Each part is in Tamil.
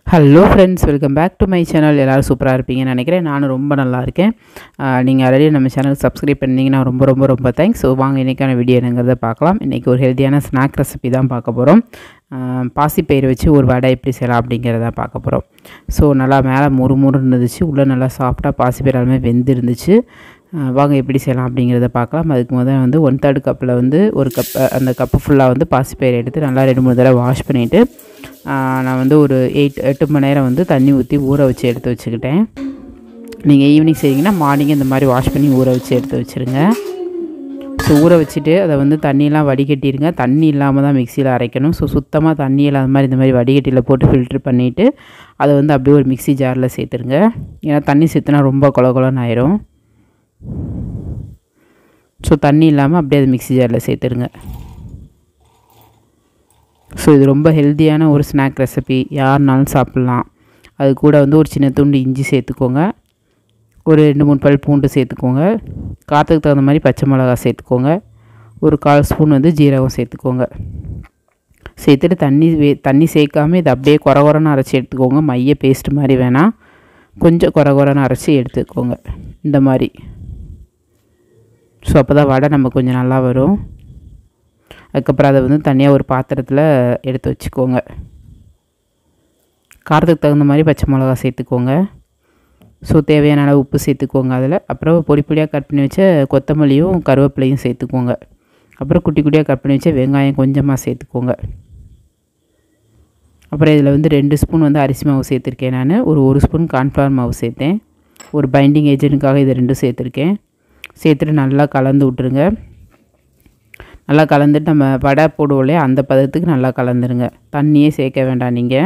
hello friends welcome back to my channel எல்லோரும் சூப்பராக இருப்பீங்கன்னு நினைக்கிறேன் நானும் ரொம்ப நல்லா இருக்கேன் நீங்கள் ஆல்ரெடி நம்ம சேனலுக்கு சப்ஸ்கிரைப் பண்ணிங்கன்னா ரொம்ப ரொம்ப ரொம்ப தேங்க்ஸ் ஸோ வாங்க இன்றைக்கான வீடியோ என்னங்கிறத பார்க்கலாம் இன்றைக்கி ஒரு ஹெல்த்தியான ஸ்நாக் ரெசிபி தான் பார்க்க போகிறோம் பாசிப்பயிறு வச்சு ஒரு வடை எப்படி செய்யலாம் அப்படிங்கிறத பார்க்க போகிறோம் ஸோ நல்லா மேலே முறு முறுன்னு இருந்துச்சு உள்ளே நல்லா சாஃப்டாக பாசிப்பயிறு எல்லாமே வெந்து இருந்துச்சு அஹ் வாங்க எப்படி செய்யலாம் அப்படிங்கிறத பார்க்கலாம் அதுக்கு முதல்ல வந்து ஒன் தேர்ட் கப்பில் வந்து ஒரு கப் அந்த கப்பு ஃபுல்லாக வந்து பாசிப்பயிறு எடுத்து நல்லா ரெண்டு மூணு தடவை வாஷ் பண்ணிவிட்டு நான் வந்து ஒரு எயிட் எட்டு மணி நேரம் வந்து தண்ணி ஊற்றி ஊற வச்சு எடுத்து வச்சுக்கிட்டேன் நீங்கள் ஈவினிங் செய்வீங்கன்னா மார்னிங் இந்த மாதிரி வாஷ் பண்ணி ஊற வச்சு எடுத்து வச்சுருங்க ஸோ ஊற வச்சுட்டு அதை வந்து தண்ணியெலாம் வடிகட்டிடுங்க தண்ணி இல்லாமல் தான் மிக்சியில் அரைக்கணும் ஸோ சுத்தமாக தண்ணி இல்லாத மாதிரி இந்த மாதிரி வடிகட்டியில் போட்டு ஃபில்ட்ரு பண்ணிவிட்டு அதை வந்து அப்படியே ஒரு மிக்ஸி ஜாரில் சேர்த்துருங்க ஏன்னா தண்ணி சேர்த்துனா ரொம்ப கொல கொலன்னு ஆயிரும் ஸோ தண்ணி இல்லாமல் அப்படியே அது மிக்ஸி ஜாரில் சேர்த்துருங்க ஸோ இது ரொம்ப ஹெல்த்தியான ஒரு ஸ்நாக் ரெசிபி யாருனாலும் சாப்பிட்லாம் அது கூட வந்து ஒரு சின்ன துண்டு இஞ்சி சேர்த்துக்கோங்க ஒரு ரெண்டு மூணு பல் பூண்டு சேர்த்துக்கோங்க காற்றுக்கு தகுந்த மாதிரி பச்சை மிளகா சேர்த்துக்கோங்க ஒரு கால் ஸ்பூன் வந்து ஜீரகம் சேர்த்துக்கோங்க சேர்த்துட்டு தண்ணி வே தண்ணி சேர்க்காமல் இதை அப்படியே குறை குறைன்னு அரைச்சி எடுத்துக்கோங்க மைய பேஸ்ட் மாதிரி வேணாம் கொஞ்சம் குறை குறைன்னு அரைச்சி எடுத்துக்கோங்க இந்த மாதிரி ஸோ அப்போ தான் வடை நம்ம கொஞ்சம் நல்லா வரும் அதுக்கப்புறம் அதை வந்து தனியாக ஒரு பாத்திரத்தில் எடுத்து வச்சுக்கோங்க காரத்துக்கு தகுந்த மாதிரி பச்சை மிளகா சேர்த்துக்கோங்க ஸோ தேவையான அளவு உப்பு சேர்த்துக்கோங்க அதில் அப்புறம் பொடி பொடியாக கட் பண்ணி வச்ச கொத்தமல்லியும் கருவேப்பிலையும் சேர்த்துக்கோங்க அப்புறம் குட்டி குட்டியாக கட் பண்ணி வச்ச வெங்காயம் கொஞ்சமாக சேர்த்துக்கோங்க அப்புறம் இதில் வந்து ரெண்டு ஸ்பூன் வந்து அரிசி மாவு சேர்த்துருக்கேன் நான் ஒரு ஒரு ஸ்பூன் கார்ன்ஃப்ளவர் மாவு சேர்த்தேன் ஒரு பைண்டிங் ஏஜென்ட்டுக்காக இது ரெண்டும் சேர்த்துருக்கேன் சேர்த்துட்டு நல்லா கலந்து விட்ருங்க நல்லா கலந்துட்டு நம்ம வடை போடுவோம் இல்லையா அந்த பதத்துக்கு நல்லா கலந்துருங்க தண்ணியே சேர்க்க வேண்டாம் நீங்கள்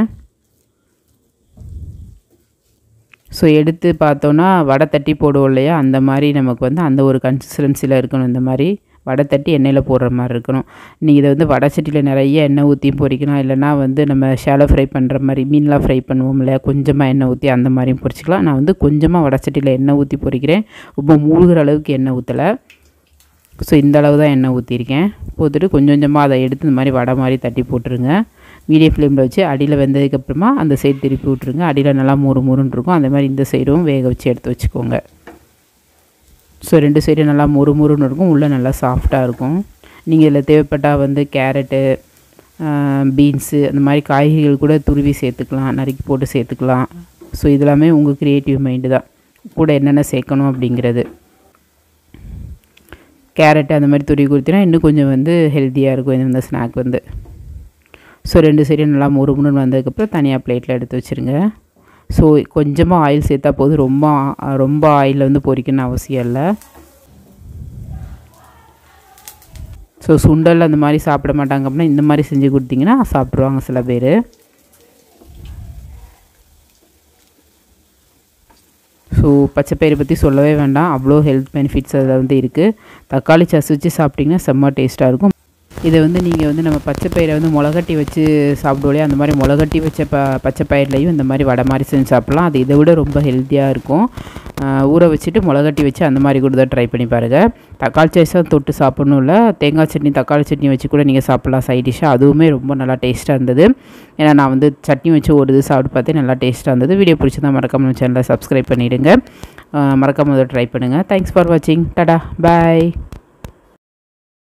ஸோ எடுத்து பார்த்தோன்னா வடை தட்டி போடுவோம் இல்லையா அந்த மாதிரி நமக்கு வந்து அந்த ஒரு கன்சிஸ்டன்சியில் இருக்கணும் இந்த மாதிரி வடை தட்டி எண்ணெயில் போடுற மாதிரி இருக்கணும் நீங்கள் இதை வந்து வடை சட்டியில் நிறைய எண்ணெய் ஊற்றி பொரிக்கணும் இல்லைனா வந்து நம்ம ஷாலோ ஃப்ரை பண்ணுற மாதிரி மீன்லாம் ஃப்ரை பண்ணுவோம் இல்லையா கொஞ்சமாக எண்ணெய் ஊற்றி அந்த மாதிரியும் பொரிச்சிக்கலாம் நான் வந்து கொஞ்சமாக வடை சட்டியில் எண்ணெய் ஊற்றி பொரிக்கிறேன் ரொம்ப மூழ்கிற அளவுக்கு எண்ணெய் ஊற்றலை ஸோ இந்த அளவு தான் எண்ணெய் ஊற்றிருக்கேன் போட்டுட்டு கொஞ்சம் கொஞ்சமாக அதை எடுத்து இந்த மாதிரி வடை மாதிரி தட்டி போட்டுருங்க மீடியம் ஃப்ளேமில் வச்சு அடியில் வெந்ததுக்கப்புறமா அந்த சைடு திருப்பி விட்ருங்க அடியில் நல்லா முறு முறுன்னு இருக்கும் அந்த மாதிரி இந்த சைடும் வேக வச்சு எடுத்து வச்சுக்கோங்க ஸோ ரெண்டு சைடும் நல்லா முறு முறுன்னு இருக்கும் உள்ளே நல்லா சாஃப்டாக இருக்கும் நீங்கள் இதில் தேவைப்பட்டால் வந்து கேரட்டு பீன்ஸு அந்த மாதிரி காய்கறிகள் கூட துருவி சேர்த்துக்கலாம் நறுக்கி போட்டு சேர்த்துக்கலாம் ஸோ இதெல்லாமே உங்கள் க்ரியேட்டிவ் மைண்டு தான் கூட என்னென்ன சேர்க்கணும் அப்படிங்கிறது கேரட் அந்த மாதிரி துருவி கொடுத்தீங்கன்னா இன்னும் கொஞ்சம் வந்து ஹெல்த்தியாக இருக்கும் இந்த ஸ்நாக் வந்து ஸோ ரெண்டு சைடும் நல்லா முறுமுணுன்னு வந்ததுக்கப்புறம் தனியாக பிளேட்டில் எடுத்து வச்சுருங்க ஸோ கொஞ்சமாக ஆயில் சேர்த்தா போதும் ரொம்ப ரொம்ப ஆயிலில் வந்து பொரிக்கணும்னு அவசியம் இல்லை ஸோ சுண்டல் அந்த மாதிரி சாப்பிட மாட்டாங்க அப்படின்னா இந்த மாதிரி செஞ்சு கொடுத்தீங்கன்னா சாப்பிட்ருவாங்க சில பேர் ஸோ பச்சைப்பயிறு பற்றி சொல்லவே வேண்டாம் அவ்வளோ ஹெல்த் பெனிஃபிட்ஸ் அதில் வந்து இருக்குது தக்காளி சாஸ் வச்சு சாப்பிட்டிங்கன்னா செம்ம டேஸ்ட்டாக இருக்கும் இதை வந்து நீங்கள் வந்து நம்ம பச்சைப்பயிரை வந்து முளகட்டி வச்சு சாப்பிடுவோம் அந்த மாதிரி முளகட்டி வச்ச ப பச்சைப்பயிர்லையும் இந்த மாதிரி வடை மாதிரி செஞ்சு சாப்பிட்லாம் அது இதை விட ரொம்ப ஹெல்த்தியாக இருக்கும் ஊற வச்சுட்டு முளகட்டி வச்சு அந்த மாதிரி கூட தான் ட்ரை பண்ணி பாருங்கள் தக்காளி சாஸாக தொட்டு சாப்பிட்ணும் இல்லை தேங்காய் சட்னி தக்காளி சட்னி வச்சு கூட நீங்கள் சாப்பிட்லாம் சைட் டிஷ்ஷாக அதுவுமே ரொம்ப நல்லா டேஸ்ட்டாக இருந்தது ஏன்னா நான் வந்து சட்னி வச்சு ஒரு இது சாப்பிட்டு பார்த்தேன் நல்லா டேஸ்ட்டாக இருந்தது வீடியோ பிடிச்சதான் மறக்காம நம்ம சேனலை சப்ஸ்கிரைப் பண்ணிவிடுங்க மறக்காம அதை ட்ரை பண்ணுங்கள் தேங்க்ஸ் ஃபார் வாட்சிங் டடா பாய்